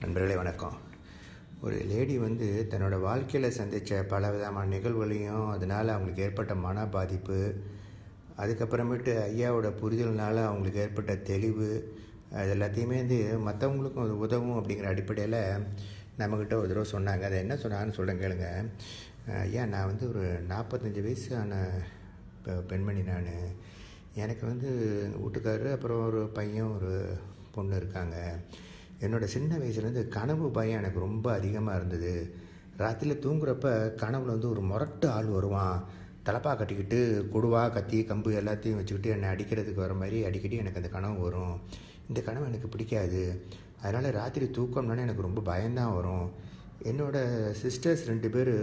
நண்பர்களே வணக்கம் ஒரு லேடி வந்து தன்னோட வாழ்க்கையில் சந்தித்த பல விதமான நிகழ்வுகளையும் அதனால் அவங்களுக்கு ஏற்பட்ட மன பாதிப்பு அதுக்கப்புறமேட்டு ஐயாவோட புரிதல்னால அவங்களுக்கு ஏற்பட்ட தெளிவு அது எல்லாத்தையுமே வந்து மற்றவங்களுக்கும் அது உதவும் அப்படிங்கிற அடிப்படையில் நம்மக்கிட்ட ஒரு தடவை சொன்னாங்க அதை என்ன சொன்னாங்கன்னு சொல்கிறேன் கேளுங்க ஐயா நான் வந்து ஒரு நாற்பத்தஞ்சு வயசான பெ- பெண்மணி நான் எனக்கு வந்து வீட்டுக்காரரு அப்புறம் ஒரு பையன் ஒரு பொண்ணு இருக்காங்க என்னோட சின்ன வயசுலேருந்து கனவு பயம் எனக்கு ரொம்ப அதிகமாக இருந்தது ராத்திரியில் தூங்குறப்ப கனவுல வந்து ஒரு முரட்டு ஆள் வருவான் தலப்பா கட்டிக்கிட்டு கொடுவா கத்தி கம்பு எல்லாத்தையும் வச்சுக்கிட்டு என்னை அடிக்கிறதுக்கு வர மாதிரி அடிக்கடி எனக்கு அந்த கனவு வரும் இந்த கனவு எனக்கு பிடிக்காது அதனால் ராத்திரி தூக்கம்னாலே எனக்கு ரொம்ப பயம்தான் வரும் என்னோட சிஸ்டர்ஸ் ரெண்டு பேர்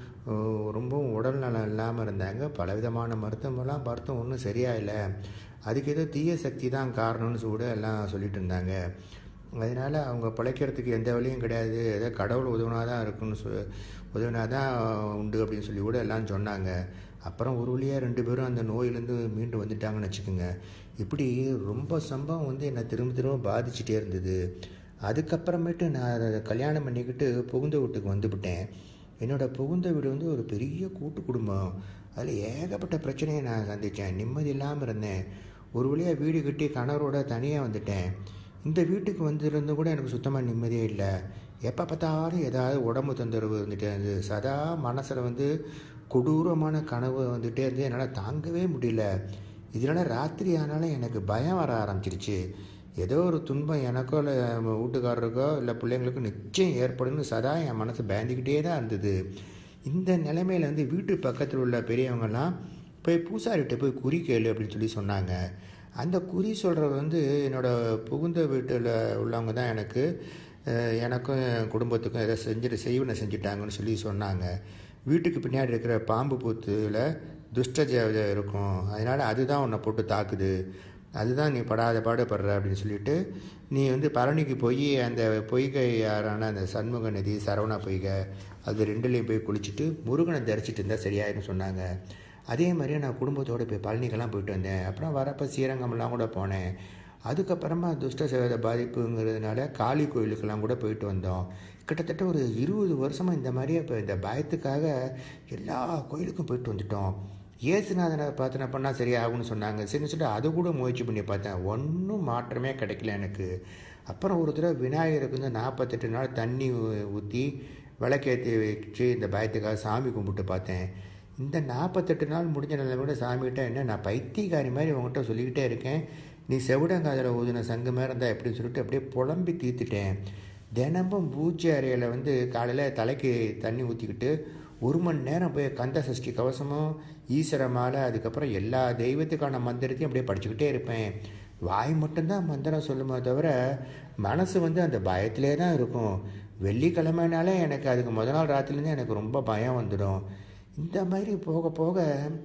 ரொம்பவும் உடல் நலம் இல்லாமல் இருந்தாங்க பலவிதமான மருத்துவமெல்லாம் பார்த்தோம் ஒன்றும் சரியா இல்லை அதுக்கு ஏதோ தீய சக்தி தான் காரணம்னு கூட எல்லாம் சொல்லிட்டு இருந்தாங்க அதனால் அவங்க பிழைக்கிறதுக்கு எந்த வழியும் கிடையாது ஏதோ கடவுள் உதவுனா தான் இருக்குன்னு சொ உதவுனா தான் உண்டு அப்படின்னு சொல்லி கூட எல்லாம் சொன்னாங்க அப்புறம் ஒரு வழியாக ரெண்டு பேரும் அந்த நோயிலேருந்து மீண்டு வந்துட்டாங்கன்னு வச்சுக்கோங்க இப்படி ரொம்ப சம்பவம் வந்து என்னை திரும்ப திரும்ப பாதிச்சுட்டே இருந்தது அதுக்கப்புறமேட்டு நான் அதை கல்யாணம் பண்ணிக்கிட்டு புகுந்த வீட்டுக்கு வந்துவிட்டேன் என்னோடய புகுந்த வீடு வந்து ஒரு பெரிய கூட்டு குடும்பம் அதில் ஏகப்பட்ட பிரச்சனையை நான் சந்தித்தேன் நிம்மதி இல்லாமல் இருந்தேன் ஒரு வழியாக வீடு கட்டி கணவரோட தனியாக வந்துட்டேன் இந்த வீட்டுக்கு வந்திருந்து கூட எனக்கு சுத்தமாக நிம்மதியே இல்லை எப்போ பார்த்தாலும் ஏதாவது உடம்பு தொந்தரவு வந்துட்டே இருந்தது சதா மனசில் வந்து கொடூரமான கனவு வந்துட்டே இருந்து என்னால் தாங்கவே முடியல இதனால் ராத்திரி ஆனாலும் எனக்கு பயம் வர ஆரம்பிச்சிருச்சு ஏதோ ஒரு துன்பம் எனக்கோ இல்லை வீட்டுக்காரருக்கோ இல்லை பிள்ளைங்களுக்கோ நிச்சயம் ஏற்படும்னு சதா என் மனசு பயந்துக்கிட்டே தான் இருந்தது இந்த நிலைமையில் வந்து வீட்டு பக்கத்தில் உள்ள பெரியவங்கெல்லாம் போய் பூசாரிகிட்ட போய் குறி கேளு அப்படின்னு சொல்லி சொன்னாங்க அந்த குறி சொல்கிறது வந்து என்னோடய புகுந்த வீட்டில் உள்ளவங்க தான் எனக்கு அஹ், எனக்கும் என் குடும்பத்துக்கும் ஏதோ செஞ்சுட்டு செய்வனை செஞ்சுட்டாங்கன்னு சொல்லி சொன்னாங்க வீட்டுக்கு பின்னாடி இருக்கிற பாம்பு பூத்தில் துஷ்ட தேவதை இருக்கும் அதனால் அதுதான் உன்னை போட்டு தாக்குது அதுதான் நீ படாத பாடுபடுற அப்படின்னு சொல்லிட்டு நீ வந்து பழனிக்கு போய் அந்த பொய்கை யாரான அந்த சண்முக நதி சரவணா பொய்கை அது ரெண்டுலேயும் போய் குளிச்சுட்டு முருகனை தரிச்சிட்டு இருந்தால் சரியாயிருன்னு சொன்னாங்க அதே மாதிரியே நான் குடும்பத்தோடு போய் பழனிக்கெல்லாம் போயிட்டு வந்தேன் அப்புறம் வரப்போ ஸ்ரீரங்கம்லாம் கூட போனேன் அதுக்கப்புறமா துஷ்ட சேத பாதிப்புங்கிறதுனால காளி கோயிலுக்கெல்லாம் கூட போயிட்டு வந்தோம் கிட்டத்தட்ட ஒரு இருபது வருஷமாக இந்த மாதிரியே இப்போ இந்த பயத்துக்காக எல்லா கோயிலுக்கும் போயிட்டு வந்துட்டோம் ஏசுநாதனை பிரார்த்தனை பண்ணால் சரியாகும்னு சொன்னாங்க சரின்னு சொல்லிட்டு அது கூட முயற்சி பண்ணி பார்த்தேன் ஒன்றும் மாற்றமே கிடைக்கல எனக்கு அப்புறம் ஒரு தடவை விநாயகருக்கு வந்து நாற்பத்தெட்டு நாள் தண்ணி ஊற்றி விளக்கேற்றி வச்சு இந்த பயத்துக்காக சாமி கும்பிட்டு பார்த்தேன் இந்த நாற்பத்தெட்டு நாள் முடிஞ்ச நிலைமையோட சாமிகிட்ட என்ன நான் பைத்தியக்காரி மாதிரி உங்ககிட்ட சொல்லிக்கிட்டே இருக்கேன் நீ செவிடங்காதில் ஊதின சங்கு மாதிரி இருந்தால் எப்படின்னு சொல்லிட்டு அப்படியே புலம்பி தீர்த்துட்டேன் தினமும் பூஜை அறையில் வந்து காலையில் தலைக்கு தண்ணி ஊற்றிக்கிட்டு ஒரு மணி நேரம் போய் கந்த சஷ்டி கவசமும் ஈஸ்வர மாலை அதுக்கப்புறம் எல்லா தெய்வத்துக்கான மந்திரத்தையும் அப்படியே படிச்சுக்கிட்டே இருப்பேன் வாய் மட்டும்தான் மந்திரம் சொல்லுமே தவிர மனசு வந்து அந்த பயத்திலே தான் இருக்கும் வெள்ளிக்கிழமைனாலே எனக்கு அதுக்கு முத நாள் ராத்திரிலேருந்து எனக்கு ரொம்ப பயம் வந்துடும் இந்த மாதிரி போக போக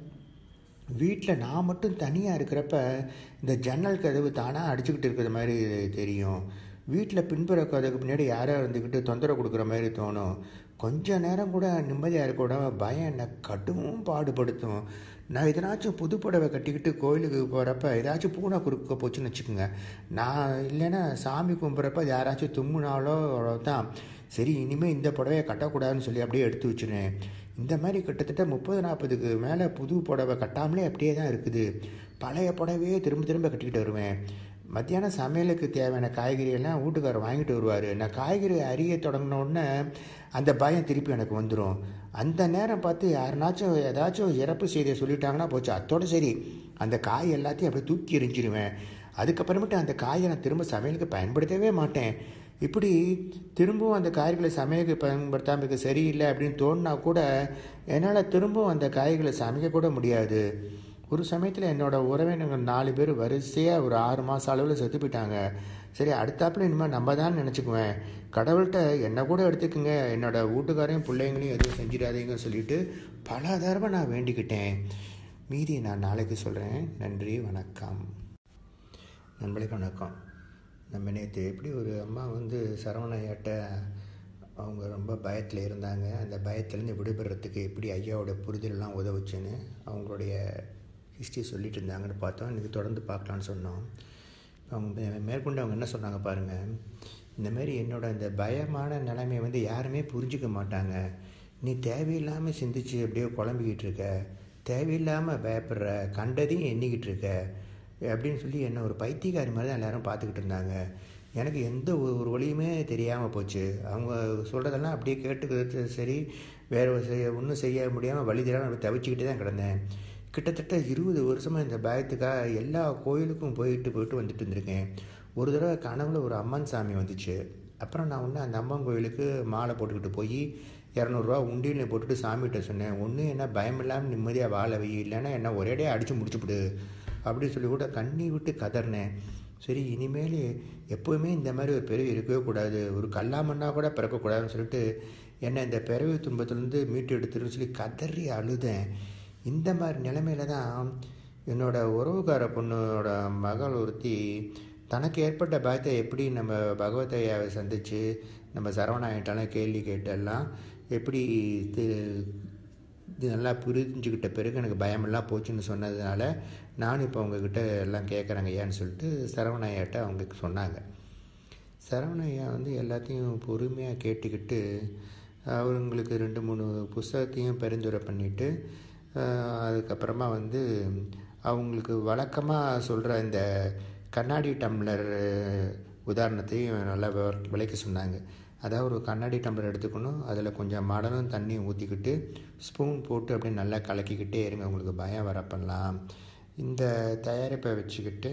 வீட்டில் நான் மட்டும் தனியாக இருக்கிறப்ப இந்த ஜன்னல் கதவு தானாக அடிச்சுக்கிட்டு இருக்கிற மாதிரி தெரியும் வீட்டில் பின்புற கதவுக்கு பின்னாடி யாரோ இருந்துக்கிட்டு தொந்தரவு கொடுக்குற மாதிரி தோணும் கொஞ்ச நேரம் கூட நிம்மதியாக இருக்க விடாம பயம் என்னை கடும் பாடுபடுத்தும் நான் எதனாச்சும் புது புடவை கட்டிக்கிட்டு கோயிலுக்கு போகிறப்ப ஏதாச்சும் பூனை குறுக்க போச்சுன்னு வச்சுக்கோங்க நான் இல்லைன்னா சாமி கும்பிட்றப்ப யாராச்சும் தும்முனாலோ தான் சரி இனிமேல் இந்த புடவையை கட்டக்கூடாதுன்னு சொல்லி அப்படியே எடுத்து வச்சுருவேன் இந்த மாதிரி கிட்டத்தட்ட முப்பது நாற்பதுக்கு மேலே புது புடவை கட்டாமலே அப்படியே தான் இருக்குது பழைய புடவையே திரும்ப திரும்ப கட்டிக்கிட்டு வருவேன் மத்தியானம் சமையலுக்கு தேவையான காய்கறி எல்லாம் வீட்டுக்காரர் வாங்கிட்டு வருவார் நான் காய்கறி அறிய தொடங்கின உடனே அந்த பயம் திருப்பி எனக்கு வந்துடும் அந்த நேரம் பார்த்து யாருனாச்சும் ஏதாச்சும் இறப்பு செய்தியை சொல்லிட்டாங்கன்னா போச்சு அத்தோட சரி அந்த காய் எல்லாத்தையும் அப்படியே தூக்கி எரிஞ்சிருவேன் அதுக்கப்புறமேட்டு அந்த காயை நான் திரும்ப சமையலுக்கு பயன்படுத்தவே மாட்டேன் இப்படி திரும்பவும் அந்த காய்களை சமையலுக்கு பயன்படுத்தாமல் இருக்க சரியில்லை அப்படின்னு தோணுனா கூட என்னால் திரும்பவும் அந்த காய்களை சமைக்க கூட முடியாது ஒரு சமயத்தில் என்னோட உறவினர்கள் நாலு பேர் வரிசையாக ஒரு ஆறு மாதம் அளவில் செத்து போயிட்டாங்க சரி அடுத்தாப்புல இனிமேல் நம்ம தான் நினச்சிக்குவேன் கடவுள்கிட்ட என்னை கூட எடுத்துக்கோங்க என்னோட வீட்டுக்காரையும் பிள்ளைங்களையும் எதுவும் செஞ்சிடாதீங்க சொல்லிட்டு பல தடவை நான் வேண்டிக்கிட்டேன் மீதி நான் நாளைக்கு சொல்கிறேன் நன்றி வணக்கம் நண்பர்களுக்கு வணக்கம் நம்ம நேற்று எப்படி ஒரு அம்மா வந்து சரவணையாட்ட அவங்க ரொம்ப பயத்தில் இருந்தாங்க அந்த பயத்துலேருந்து விடுபடுறதுக்கு எப்படி ஐயாவோட புரிதலெல்லாம் உதவுச்சுன்னு அவங்களுடைய ஹிஸ்ட்ரி சொல்லிட்டு இருந்தாங்கன்னு பார்த்தோம் இன்றைக்கி தொடர்ந்து பார்க்கலான்னு சொன்னோம் அவங்க மே- மேற்கொண்டு அவங்க என்ன சொன்னாங்க பாருங்கள் இந்த மாதிரி என்னோட இந்த பயமான நிலைமையை வந்து யாருமே புரிஞ்சுக்க மாட்டாங்க நீ தேவையில்லாமல் சிந்திச்சு அப்படியே குழம்பிக்கிட்டு இருக்க தேவையில்லாமல் பயப்படுற கண்டதையும் எண்ணிக்கிட்டு இருக்க அப்படின்னு சொல்லி என்னை ஒரு பைத்தியக்காரி மாதிரி தான் எல்லோரும் பார்த்துக்கிட்டு இருந்தாங்க எனக்கு எந்த ஒரு வழியுமே தெரியாமல் போச்சு அவங்க சொல்கிறதெல்லாம் அப்படியே கேட்டுக்கிறது சரி வேறு செய்ய ஒன்றும் செய்ய முடியாமல் வழி தெரியாமல் அப்படி தவிச்சிக்கிட்டே தான் கிடந்தேன் கிட்டத்தட்ட இருபது வருஷமாக இந்த பயத்துக்காக எல்லா கோயிலுக்கும் போயிட்டு போயிட்டு வந்துட்டு இருந்திருக்கேன் ஒரு தடவை கனவுல ஒரு அம்மன் சாமி வந்துச்சு அப்புறம் நான் ஒன்று அந்த அம்மன் கோயிலுக்கு மாலை போட்டுக்கிட்டு போய் இரநூறுவா உண்டியில் போட்டுட்டு சாமிகிட்ட சொன்னேன் ஒன்று என்ன பயம் இல்லாமல் நிம்மதியாக வாழ வை இல்லைன்னா என்ன ஒரேடியாக அடித்து முடிச்சுப்பிடு அப்படின்னு சொல்லி கூட கண்ணி விட்டு கதறினேன் சரி இனிமேல் எப்போவுமே இந்த மாதிரி ஒரு பிறவி இருக்கவே கூடாது ஒரு கல்லாமண்ணா கூட பிறக்கக்கூடாதுன்னு சொல்லிட்டு என்னை இந்த பிறவி துன்பத்துலேருந்து மீட்டு எடுத்துருன்னு சொல்லி கதறி அழுதேன் இந்த மாதிரி நிலைமையில தான் என்னோட உறவுக்கார பொண்ணோட மகள் ஒருத்தி தனக்கு ஏற்பட்ட பயத்தை எப்படி நம்ம பகவத் ஐயாவை சந்தித்து நம்ம சரவணாயிட்டாலும் கேள்வி கேட்டெல்லாம் எப்படி இது நல்லா புரிஞ்சுக்கிட்ட பிறகு எனக்கு பயமெல்லாம் போச்சுன்னு சொன்னதுனால நானும் இப்போ உங்ககிட்ட எல்லாம் கேட்குறேங்க ஐயான்னு சொல்லிட்டு சரவணையாட்ட அவங்க சொன்னாங்க சரவணையா வந்து எல்லாத்தையும் பொறுமையாக கேட்டுக்கிட்டு அவங்களுக்கு ரெண்டு மூணு புஸ்தகத்தையும் பரிந்துரை பண்ணிவிட்டு அதுக்கப்புறமா வந்து அவங்களுக்கு வழக்கமாக சொல்கிற இந்த கண்ணாடி டம்ளர் உதாரணத்தையும் நல்லா விளக்கி சொன்னாங்க அதாவது ஒரு கண்ணாடி டம்ளர் எடுத்துக்கணும் அதில் கொஞ்சம் மடலும் தண்ணியும் ஊற்றிக்கிட்டு ஸ்பூன் போட்டு அப்படியே நல்லா கலக்கிக்கிட்டே இருங்க உங்களுக்கு பயம் வரப்படலாம் இந்த தயாரிப்பை வச்சுக்கிட்டு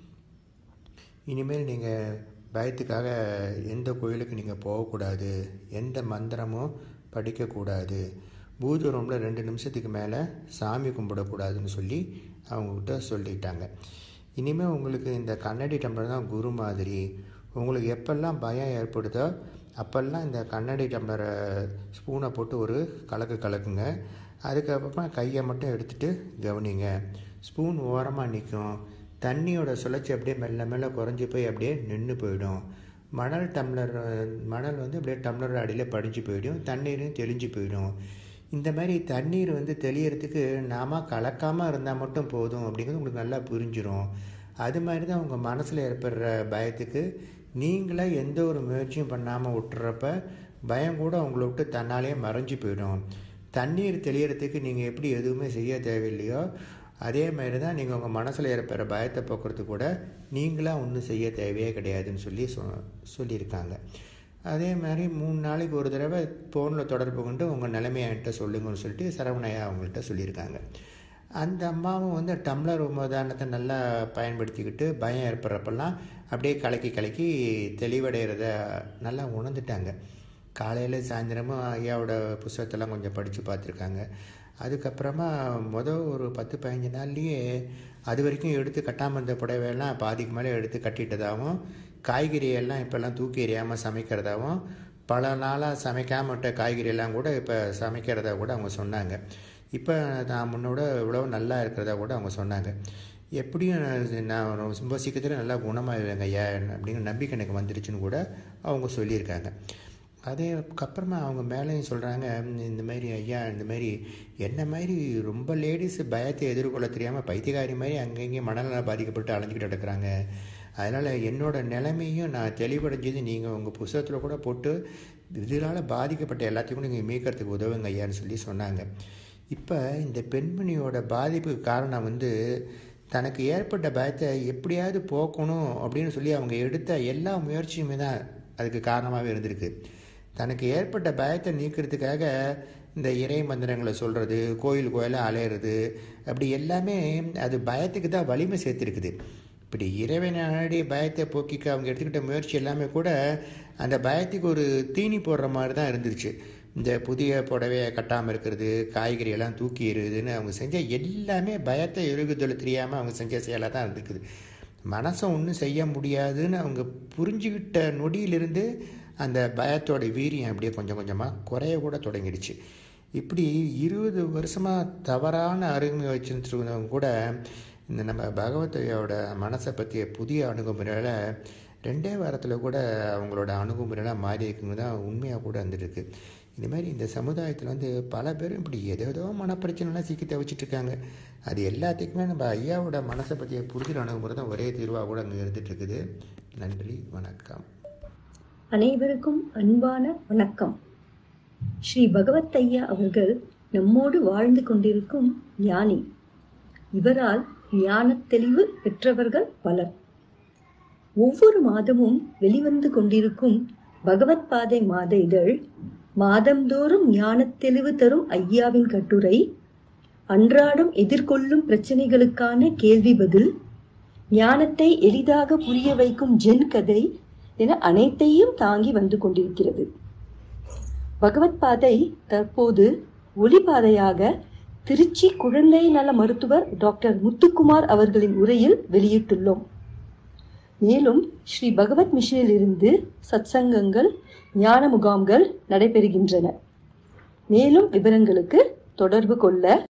இனிமேல் நீங்கள் பயத்துக்காக எந்த கோயிலுக்கு நீங்கள் போகக்கூடாது எந்த மந்திரமும் படிக்கக்கூடாது பூஜை ரூமில் ரெண்டு நிமிஷத்துக்கு மேலே சாமி கும்பிடக்கூடாதுன்னு சொல்லி அவங்கக்கிட்ட சொல்லிட்டாங்க இனிமேல் உங்களுக்கு இந்த கண்ணாடி டம்ளர் தான் குரு மாதிரி உங்களுக்கு எப்பெல்லாம் பயம் ஏற்படுதோ அப்போல்லாம் இந்த கண்ணாடி டம்ளரை ஸ்பூனை போட்டு ஒரு கலக்கு கலக்குங்க அதுக்கப்புறமா கையை மட்டும் எடுத்துகிட்டு கவனிங்க ஸ்பூன் ஓரமாக நிற்கும் தண்ணியோட சுழற்சி அப்படியே மெல்ல மெல்ல குறைஞ்சி போய் அப்படியே நின்று போயிடும் மணல் டம்ளர் மணல் வந்து அப்படியே டம்ளர் அடியில் படிஞ்சு போயிடும் தண்ணீரும் தெளிஞ்சு போயிடும் இந்த மாதிரி தண்ணீர் வந்து தெளியறதுக்கு நாம கலக்காமல் இருந்தால் மட்டும் போதும் அப்படிங்கிறது உங்களுக்கு நல்லா புரிஞ்சிடும் அது மாதிரி தான் உங்கள் மனசில் ஏற்படுற பயத்துக்கு நீங்களே எந்த ஒரு முயற்சியும் பண்ணாமல் விட்டுறப்ப பயம் கூட உங்களை விட்டு தன்னாலேயே மறைஞ்சு போயிடும் தண்ணீர் தெளியறதுக்கு நீங்கள் எப்படி எதுவுமே செய்ய தேவையில்லையோ அதே மாதிரி தான் நீங்கள் உங்கள் மனசில் ஏற்படுற பயத்தை போக்குறதுக்கு கூட நீங்களாக ஒன்றும் செய்ய தேவையே கிடையாதுன்னு சொல்லி சொ சொல்லியிருக்காங்க அதே மாதிரி மூணு நாளைக்கு ஒரு தடவை ஃபோனில் தொடர்பு கொண்டு உங்கள் நிலைமையை என்கிட்ட சொல்லுங்கன்னு சொல்லிட்டு சரவணையா அவங்கள்ட்ட சொல்லியிருக்காங்க அந்த அம்மாவும் வந்து டம்ளர் உதாரணத்தை நல்லா பயன்படுத்திக்கிட்டு பயம் ஏற்படுறப்பெல்லாம் அப்படியே கலக்கி கலக்கி தெளிவடைகிறத நல்லா உணர்ந்துட்டாங்க காலையில் சாயந்தரமும் ஐயாவோட புஸ்தகத்தெல்லாம் கொஞ்சம் படித்து பார்த்துருக்காங்க அதுக்கப்புறமா மொதல் ஒரு பத்து பதினஞ்சு நாள்லேயே அது வரைக்கும் எடுத்து கட்டாமல் இருந்த புடவையெல்லாம் பாதிக்கு மேலே எடுத்து கட்டிட்டதாகவும் காய்கறியெல்லாம் இப்போல்லாம் தூக்கி எறியாமல் சமைக்கிறதாகவும் பல நாளாக சமைக்காம விட்ட காய்கறியெல்லாம் கூட இப்போ சமைக்கிறதா கூட அவங்க சொன்னாங்க இப்போ நான் முன்னோட இவ்வளோ நல்லா இருக்கிறதா கூட அவங்க சொன்னாங்க எப்படியும் நான் ரொம்ப சீக்கிரத்தில் நல்லா குணமாகிடுவேங்க ஐயா அப்படிங்கிற நம்பிக்கை எனக்கு வந்துருச்சுன்னு கூட அவங்க சொல்லியிருக்காங்க அதேக்கப்புறமா அவங்க மேலேயும் சொல்கிறாங்க இந்த மாதிரி ஐயா இந்த மாதிரி என்ன மாதிரி ரொம்ப லேடிஸ் பயத்தை எதிர்கொள்ள தெரியாமல் பைத்தியகாரி மாதிரி அங்கங்கே மனநலம் பாதிக்கப்பட்டு அலைஞ்சிக்கிட்டு கிடக்குறாங்க அதனால் என்னோடய நிலைமையும் நான் தெளிவடைஞ்சது நீங்கள் உங்கள் புஸ்தகத்தில் கூட போட்டு இதனால் பாதிக்கப்பட்ட எல்லாத்தையும் நீங்கள் மீட்கிறதுக்கு உதவுங்க ஐயான்னு சொல்லி சொன்னாங்க இப்போ இந்த பெண்மணியோட பாதிப்புக்கு காரணம் வந்து தனக்கு ஏற்பட்ட பயத்தை எப்படியாவது போக்கணும் அப்படின்னு சொல்லி அவங்க எடுத்த எல்லா முயற்சியுமே தான் அதுக்கு காரணமாகவே இருந்திருக்கு தனக்கு ஏற்பட்ட பயத்தை நீக்கிறதுக்காக இந்த இறை மந்திரங்களை சொல்கிறது கோயில் கோயிலாக அலையிறது அப்படி எல்லாமே அது பயத்துக்கு தான் வலிமை சேர்த்துருக்குது இப்படி இறைவனாடி பயத்தை போக்கிக்க அவங்க எடுத்துக்கிட்ட முயற்சி எல்லாமே கூட அந்த பயத்துக்கு ஒரு தீனி போடுற மாதிரி தான் இருந்துருச்சு இந்த புதிய புடவையை கட்டாமல் இருக்கிறது காய்கறி எல்லாம் தூக்கி எறியுதுன்னு அவங்க செஞ்ச எல்லாமே பயத்தை எருகுதல் தெரியாமல் அவங்க செஞ்ச செயலாக தான் இருந்துக்குது மனசை ஒன்றும் செய்ய முடியாதுன்னு அவங்க புரிஞ்சுக்கிட்ட நொடியிலிருந்து அந்த பயத்தோட வீரியம் அப்படியே கொஞ்சம் கொஞ்சமாக குறைய கூட தொடங்கிடுச்சு இப்படி இருபது வருஷமாக தவறான அருமை வச்சுருந்தவங்க கூட இந்த நம்ம பகவத்தையோட மனசை பற்றிய புதிய அணுகுமுறையில் ரெண்டே வாரத்தில் கூட அவங்களோட அணுகுமுறையெல்லாம் மாறி இருக்குங்க தான் உண்மையாக கூட வந்துருக்கு இந்த மாதிரி இந்த சமுதாயத்தில் வந்து பல பேரும் இப்படி ஏதேதோ மனப்பிரச்சனைலாம் சிக்கி தவிச்சிட்டு இருக்காங்க அது எல்லாத்துக்குமே நம்ம ஐயாவோட மனசை பற்றிய புரிதல் அணுகுமுறை தான் ஒரே தீர்வாக கூட அங்கே இருந்துகிட்ருக்குது நன்றி வணக்கம் அனைவருக்கும் அன்பான வணக்கம் ஸ்ரீ பகவத் ஐயா அவர்கள் நம்மோடு வாழ்ந்து கொண்டிருக்கும் ஞானி இவரால் ஞானத் தெளிவு பெற்றவர்கள் பலர் ஒவ்வொரு மாதமும் வெளிவந்து கொண்டிருக்கும் பகவத் பாதை மாத இதழ் மாதந்தோறும் ஞானத் தெளிவு தரும் ஐயாவின் கட்டுரை அன்றாடம் எதிர்கொள்ளும் பிரச்சனைகளுக்கான கேள்வி பதில் ஞானத்தை எளிதாக புரிய வைக்கும் ஜென் கதை என அனைத்தையும் தாங்கி வந்து கொண்டிருக்கிறது பகவத் பாதை தற்போது ஒளிபாதையாக திருச்சி குழந்தை நல மருத்துவர் டாக்டர் முத்துக்குமார் அவர்களின் உரையில் வெளியிட்டுள்ளோம் மேலும் ஸ்ரீ பகவத் மிஷனில் இருந்து சத்சங்கங்கள் ஞான முகாம்கள் நடைபெறுகின்றன மேலும் விவரங்களுக்கு தொடர்பு கொள்ள